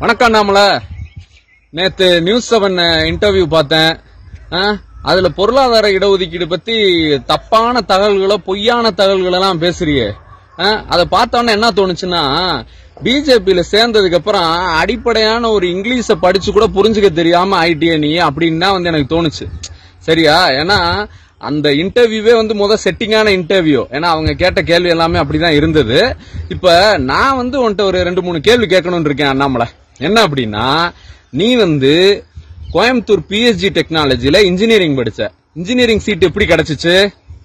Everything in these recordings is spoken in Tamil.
வணக்கம் அண்ணாமல நேத்து நியூஸ் செவன் இன்டர்வியூ பார்த்தேன் ஆ, அதுல பொருளாதார இடஒதுக்கீடு பத்தி தப்பான தகவல்களை பொய்யான தகவல்கள் எல்லாம் பேசுறியே ஆ, அதை பார்த்தோன்னே என்ன தோணுச்சுன்னா பிஜேபியில சேர்ந்ததுக்கு அப்புறம் அடிப்படையான ஒரு இங்கிலீஷ படிச்சு கூட புரிஞ்சுக்க தெரியாம ஆயிட்டியே நீ அப்படின்னு தான் வந்து எனக்கு தோணுச்சு சரியா ஏன்னா அந்த இன்டர்வியூவே வந்து முத செட்டிங்கான இன்டர்வியூ ஏன்னா அவங்க கேட்ட கேள்வி எல்லாமே அப்படிதான் இருந்தது இப்ப நான் வந்து உன்கிட்ட ஒரு ரெண்டு மூணு கேள்வி கேட்கணும்னு இருக்கேன் அண்ணாமலை என்ன அப்படின்னா நீ வந்து கோயம்புத்தூர் பிஎஸ்ஜி டெக்னாலஜில இன்ஜினியரிங் படிச்ச இன்ஜினியரிங் சீட் எப்படி கிடைச்சிச்சு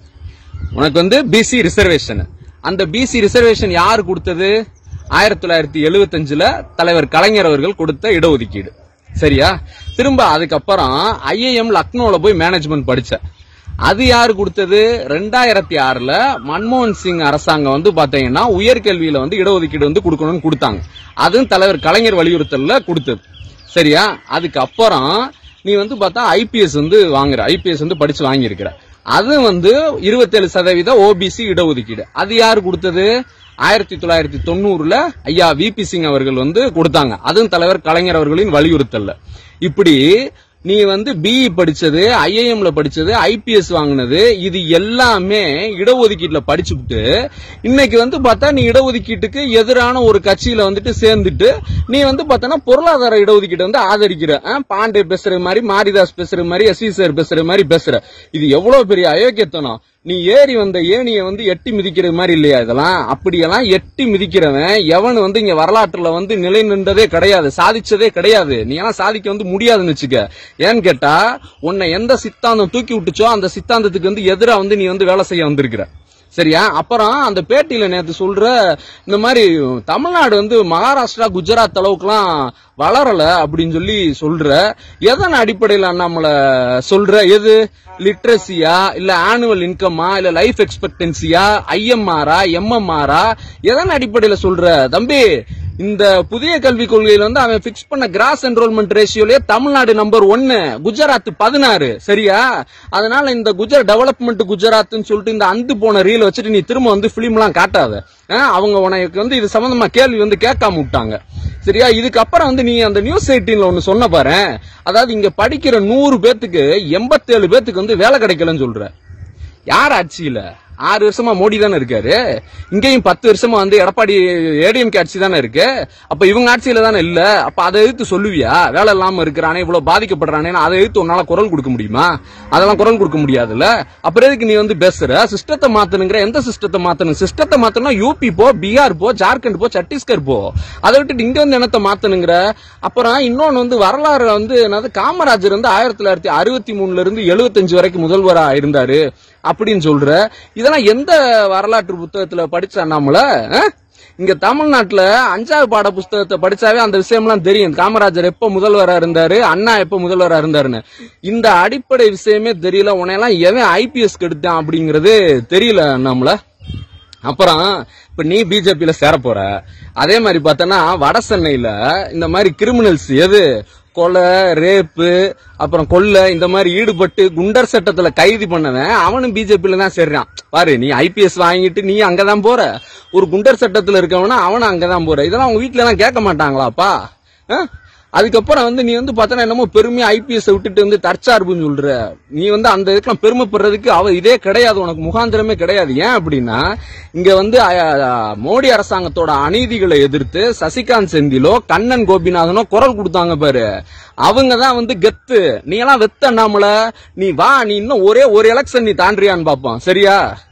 உனக்கு வந்து பிசி ரிசர்வேஷன் அந்த பிசி ரிசர்வேஷன் யாரு கொடுத்தது ஆயிரத்தி தொள்ளாயிரத்தி எழுவத்தஞ்சுல தலைவர் கலைஞர் அவர்கள் கொடுத்த இடஒதுக்கீடு சரியா திரும்ப அதுக்கப்புறம் ஐஏஎம் லக்னோல போய் மேனேஜ்மெண்ட் படிச்ச அது யாரு கொடுத்தது ரெண்டாயிரத்தி ஆறுல மன்மோகன் சிங் அரசாங்கம் வந்து பாத்தீங்கன்னா உயர்கல்வியில வந்து இடஒதுக்கீடு வந்து கொடுக்கணும்னு கொடுத்தாங்க அதுவும் தலைவர் கலைஞர் வலியுறுத்தல்ல கொடுத்தது சரியா அதுக்கப்புறம் நீ வந்து பார்த்தா ஐபிஎஸ் வந்து வாங்குற ஐபிஎஸ் வந்து படிச்சு வாங்கியிருக்கிற அது வந்து இருபத்தேழு சதவீத ஓபிசி இடஒதுக்கீடு அது யாரு கொடுத்தது ஆயிரத்தி தொள்ளாயிரத்தி தொண்ணூறுல ஐயா விபி சிங் அவர்கள் வந்து கொடுத்தாங்க அதுவும் தலைவர் கலைஞர் அவர்களின் வலியுறுத்தல்ல இப்படி நீ வந்து பிஇ படிச்சது ஐஏஎம்ல படிச்சது ஐபிஎஸ் வாங்கினது இது எல்லாமே இடஒதுக்கீட்டுல படிச்சுட்டு இன்னைக்கு வந்து பார்த்தா நீ இடஒதுக்கீட்டுக்கு எதிரான ஒரு கட்சியில வந்துட்டு சேர்ந்துட்டு நீ வந்து பார்த்தனா பொருளாதார இடஒதுக்கீடு வந்து ஆதரிக்கிற ஆ, பாண்டே பேசுற மாதிரி மாரிதாஸ் பேசுற மாதிரி எஸ்வி சார் பேசுற மாதிரி பேசுற இது எவ்வளவு பெரிய அயோக்கியத்தனம் நீ ஏறி வந்த ஏணியை வந்து எட்டி மிதிக்கிற மாதிரி இல்லையா இதெல்லாம் அப்படியெல்லாம் எட்டி மிதிக்கிறவன் எவன் வந்து இங்க வரலாற்றுல வந்து நிலை நின்றதே கிடையாது சாதிச்சதே கிடையாது நீ எல்லாம் சாதிக்க வந்து முடியாதுன்னு வச்சுக்க ஏன்னு கேட்டா உன்னை எந்த சித்தாந்தம் தூக்கி விட்டுச்சோ அந்த சித்தாந்தத்துக்கு வந்து எதிரா வந்து நீ வந்து வேலை செய்ய வந்திருக்கிற சரியா அப்புறம் அந்த பேட்டியில நேத்து சொல்ற இந்த மாதிரி தமிழ்நாடு வந்து மகாராஷ்டிரா குஜராத் அளவுக்குலாம் வளரல அப்படின்னு சொல்லி சொல்ற எதன் அடிப்படையில் அண்ணாமலை சொல்ற எது லிட்ரஸியா இல்ல ஆனுவல் இன்கமா இல்ல லைஃப் எக்ஸ்பெக்டன்சியா ஐஎம்ஆரா எம்எம்ஆரா எதன் அடிப்படையில சொல்ற தம்பி இந்த புதிய கல்விக் கொள்கையில வந்து அவன் பிக்ஸ் பண்ண கிராஸ் என்ரோல்மெண்ட் ரேஷியோலயே தமிழ்நாடு நம்பர் ஒன்னு குஜராத் பதினாறு சரியா அதனால இந்த குஜராத் டெவலப்மெண்ட் குஜராத்னு சொல்லிட்டு இந்த அந்து போன ரீல் வச்சுட்டு நீ திரும்ப வந்து பிலிம் எல்லாம் காட்டாத ஆ, அவங்க உனக்கு வந்து இது சம்பந்தமா கேள்வி வந்து கேட்காம விட்டாங்க சரியா இதுக்கப்புறம் வந்து நீ அந்த நியூஸ் எயிட்டீன்ல ஒன்னு சொன்ன பாரு அதாவது இங்க படிக்கிற நூறு பேத்துக்கு எண்பத்தேழு பேத்துக்கு வந்து வேலை கிடைக்கலன்னு சொல்ற யார் ஆட்சியில ஆறு வருஷமா மோடி தானே இருக்காரு இங்கேயும் பத்து வருஷமா வந்து எடப்பாடி ஏடிஎம்கே ஆட்சி தானே இருக்கு அப்ப இவங்க ஆட்சியில தானே இல்ல அப்ப அதை எதிர்த்து சொல்லுவியா வேலை இல்லாம இருக்கிறானே இவ்வளவு பாதிக்கப்படுறானே அதை எதிர்த்து உன்னால குரல் கொடுக்க முடியுமா அதெல்லாம் குரல் கொடுக்க முடியாதுல்ல அப்புறம் எதுக்கு நீ வந்து பேசுற சிஸ்டத்தை மாத்தணுங்கிற எந்த சிஸ்டத்தை மாத்தணும் சிஸ்டத்தை மாத்தணும்னா யூபி போ பீகார் போ ஜார்க்கண்ட் போ சத்தீஸ்கர் போ அதை விட்டுட்டு இங்க வந்து என்னத்தை மாத்தணுங்கிற அப்புறம் இன்னொன்னு வந்து வரலாறு வந்து என்னது காமராஜர் வந்து ஆயிரத்தி தொள்ளாயிரத்தி அறுபத்தி மூணுல இருந்து எழுபத்தஞ்சு வரைக்கும் முதல்வரா இருந்தாரு அப்படின்னு சொல்ற இதெல்லாம் எந்த வரலாற்று புத்தகத்துல படிச்ச அண்ணாமல இங்க தமிழ்நாட்டுல அஞ்சாவது பாட புஸ்தகத்தை படிச்சாவே அந்த விஷயம்லாம் தெரியும் காமராஜர் எப்ப முதல்வரா இருந்தாரு அண்ணா எப்ப முதல்வரா இருந்தாருன்னு இந்த அடிப்படை விஷயமே தெரியல உன்னையெல்லாம் எவன் ஐபிஎஸ் கெடுத்தான் அப்படிங்கறது தெரியல அண்ணாமல அப்புறம் இப்ப நீ பிஜேபியில சேர போற அதே மாதிரி பார்த்தனா வட சென்னையில இந்த மாதிரி கிரிமினல்ஸ் எது கொலை ரேப்பு அப்புறம் கொள்ளை இந்த மாதிரி ஈடுபட்டு குண்டர் சட்டத்துல கைது பண்ணவன் அவனும் பிஜேபியில தான் சேர்றான் பாரு நீ ஐபிஎஸ் வாங்கிட்டு நீ அங்கதான் போற ஒரு குண்டர் சட்டத்துல இருக்கவனா அவனும் அங்கதான் போற இதெல்லாம் உங்க வீட்ல எல்லாம் கேட்க மாட்டாங்களாப்பா ஆ? அதுக்கப்புறம் வந்து நீ வந்து பார்த்தனா என்னமோ பெருமையா ஐபிஎஸ் விட்டுட்டு வந்து தற்சார்புன்னு சொல்ற நீ வந்து அந்த இதுக்கெல்லாம் பெருமைப்படுறதுக்கு அவ இதே கிடையாது உனக்கு முகாந்திரமே கிடையாது ஏன் அப்படின்னா இங்க வந்து அ, அ, மோடி அரசாங்கத்தோட அநீதிகளை எதிர்த்து சசிகாந்த் செந்திலோ கண்ணன் கோபிநாதனோ குரல் கொடுத்தாங்க பாரு அவங்க தான் வந்து கெத்து நீ எல்லாம் வெத்த அண்ணாமல நீ வா நீ இன்னும் ஒரே ஒரு எலெக்ஷன் நீ தாண்டியான்னு பாப்போம் சரியா